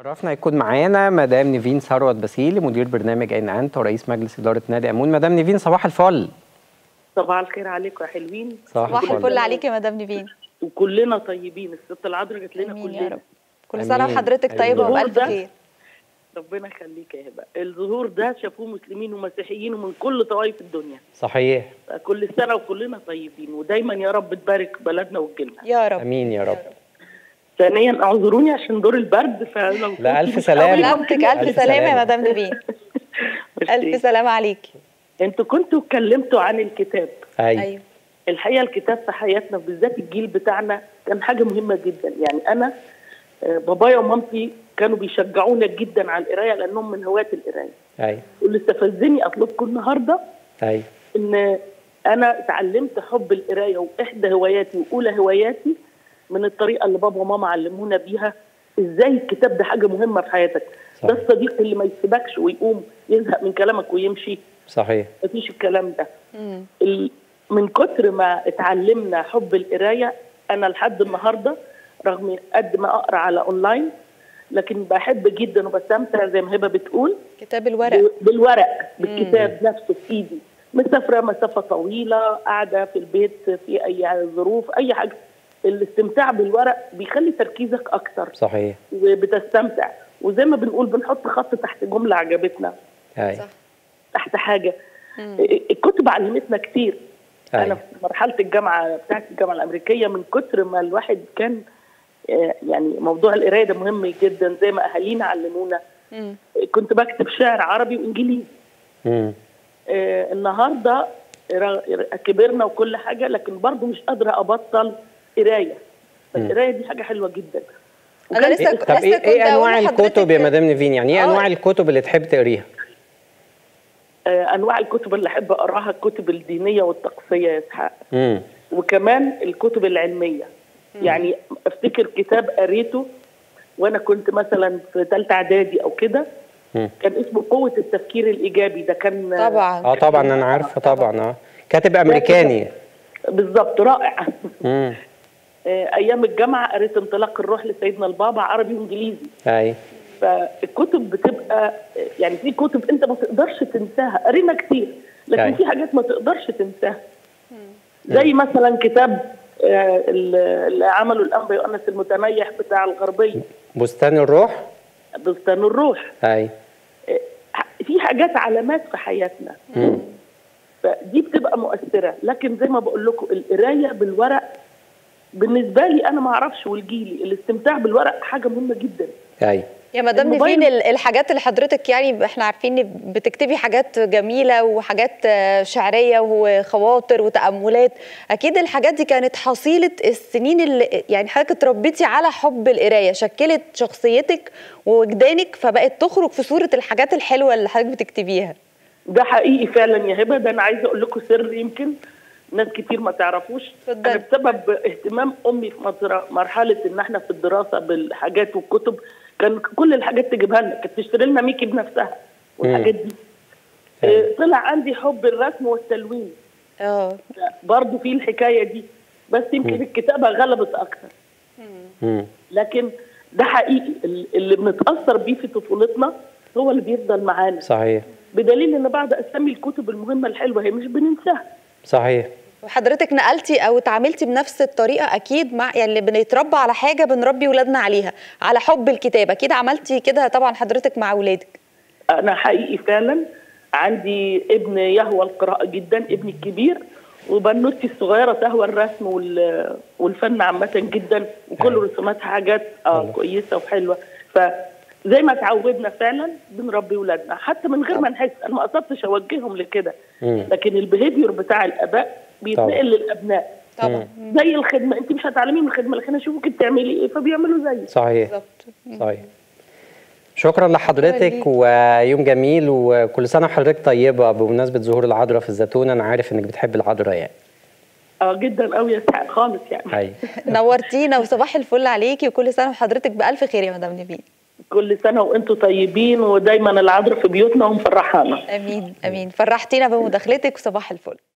عرفنا يكون معانا مدام نيفين ثروت باسيلي مدير برنامج عين انت ورئيس مجلس اداره نادي امون مدام نيفين صباح الفل صباح الخير عليكم يا حلوين صباح صباح الفل. الفل عليك يا مدام نيفين وكلنا طيبين الست العذراء جت لنا امين يا كلنا رب كل سنه آمين. وحضرتك طيبه آمين. وبالف ده. خير ربنا يخليك يا هبه الظهور ده شافوه مسلمين ومسيحيين ومن كل طوائف الدنيا صحيح كل سنه وكلنا طيبين ودايما يا رب تبارك بلدنا وجيلنا يا رب امين يا رب ثانيا اعذروني عشان دور البرد فلو لا، كنت ألف مش سلامة. قوي سلامتك ممكن- الف ألف سلامه سلامة. يا مدام نيفين ميرسي. الف سلامه عليكي انتوا كنتوا اتكلمتوا عن الكتاب ايوه ايوه الحقيقه الكتاب في حياتنا بالذات الجيل بتاعنا كان حاجه مهمه جدا يعني انا آه، بابايا ومامتي كانوا بيشجعونا جدا على القرايه لانهم من هواة القرايه ايوه واللي استفزني اطلبكم النهارده ايوه ان انا اتعلمت حب القرايه واحدى هواياتي واولى هواياتي من الطريقه اللي بابا وماما علمونا بيها ازاي الكتاب ده حاجه مهمه في حياتك صح. ده الصديق اللي ما يسيبكش ويقوم يزهق من كلامك ويمشي صحيح مفيش الكلام ده مم. ال- من كتر ما اتعلمنا حب القرايه انا لحد النهارده رغم قد ما اقرا على اونلاين لكن بحب جدا وبستمتع زي ما هبه بتقول كتاب الورق ب- بالورق بالكتاب نفسه في ايدي مسافره مسافه طويله قاعده في البيت في اي ظروف اي حاجه الاستمتاع بالورق بيخلي تركيزك اكتر صحيح وبتستمتع وزي ما بنقول بنحط خط تحت جمله عجبتنا ايوه صح. تحت حاجه الكتب علمتنا كتير انا ايوه في مرحله الجامعه بتاعت الجامعه الامريكيه من كتر ما الواحد كان آه، يعني موضوع القرايه ده مهم جدا زي ما اهالينا علمونا مم. كنت بكتب شعر عربي وانجليزي امم آه، النهارده را- كبرنا وكل حاجه لكن برضو مش قادره ابطل قرايه القرايه دي حاجه حلوه جدا انا وكان- لسه طب لسه ايه كنت ايه انواع أقول لحضرتك- الكتب يا مدام نيفين يعني ايه آه. انواع الكتب اللي تحب تقريها آه، انواع الكتب اللي احب اقراها الكتب الدينيه والتقصيه يا اسحاق امم وكمان الكتب العلميه يعني افتكر كتاب قريته وانا كنت مثلا في ثالثه اعدادي او كده مم. كان اسمه قوه التفكير الايجابي ده كان اه طبعا طبعا انا عارفه طبعا اه كاتب امريكاني بالظبط رائع امم آه، ايام الجامعه قريت انطلاق الروح لسيدنا البابا عربي وانجليزي ايوه فالكتب بتبقى يعني في كتب انت ما تقدرش تنساها قرينا كتير لكن أيوة. في حاجات ما تقدرش تنساها زي مثلا كتاب آه، اللي عمله الانبا يؤنس المتنيح بتاع الغربيه بستان الروح بستان الروح ايوه آه، في حاجات علامات في حياتنا مم. فدي بتبقى مؤثره لكن زي ما بقول لكم القرايه بالورق بالنسبه لي انا ما اعرفش والجيلي الاستمتاع بالورق حاجه مهمه جدا ايوه يا مدام الموبايل- نيفين ال- الحاجات اللي حضرتك يعني احنا عارفين إن بتكتبي حاجات جميله وحاجات آه، شعريه وخواطر وتاملات اكيد الحاجات دي كانت حصيله السنين اللي يعني حضرتك اتربيتي على حب القرايه شكلت شخصيتك ووجدانك فبقت تخرج في صوره الحاجات الحلوه اللي حضرتك بتكتبيها ده حقيقي فعلا يا هبه ده انا عايزه اقول لكم سر يمكن ناس كتير ما تعرفوش اتفضلي. انا بسبب اهتمام امي في مطر- مرحله ان احنا في الدراسه بالحاجات والكتب كان كل الحاجات تجيبها لنا كانت تشتري لنا ميكي بنفسها والحاجات دي أيوة. آه، طلع عندي حب الرسم والتلوين اه برضه في الحكايه دي بس يمكن الكتابه غلبت اكتر امم لكن ده حقيقي ال- اللي بنتاثر بيه في طفولتنا هو اللي بيفضل معانا صحيح بدليل ان بعد اسامي الكتب المهمه الحلوه هي مش بننساها صحيح وحضرتك نقلتي او اتعاملتي بنفس الطريقه اكيد مع يعني اللي بنتربى على حاجه بنربي ولادنا عليها على حب الكتاب اكيد عملتي كده طبعا حضرتك مع اولادك انا حقيقي فعلا عندي ابن يهوى القراءه جدا ابني الكبير وبنوتي الصغيره تهوى الرسم وال- والفن عامه جدا وكل أيوة. رسوماتها حاجات اه كويسه وحلوه فزي ما اتعودنا فعلا بنربي ولادنا حتى من غير ما نحس انا ما قصدتش اوجههم لكده مم. لكن البيهيفير بتاع الاباء طبعا. بيتنقل للابناء طبعا زي الخدمه انت مش هتعلميهم الخدمه لكن اشوفك بتعملي ايه فبيعملوا زيك صحيح بالظبط صحيح شكرا لحضرتك ليك. ويوم جميل وكل سنه وحضرتك طيبه بمناسبه ظهور العذراء في الزيتون انا عارف انك بتحب العذراء يعني اه جدا قوي يا اسحاق خالص يعني ايوه نورتينا وصباح الفل عليكي وكل سنه وحضرتك بالف خير يا مدام نيفين كل سنه وانتم طيبين ودايما العذراء في بيوتنا ومفرحانا امين امين فرحتينا بمداخلتك وصباح الفل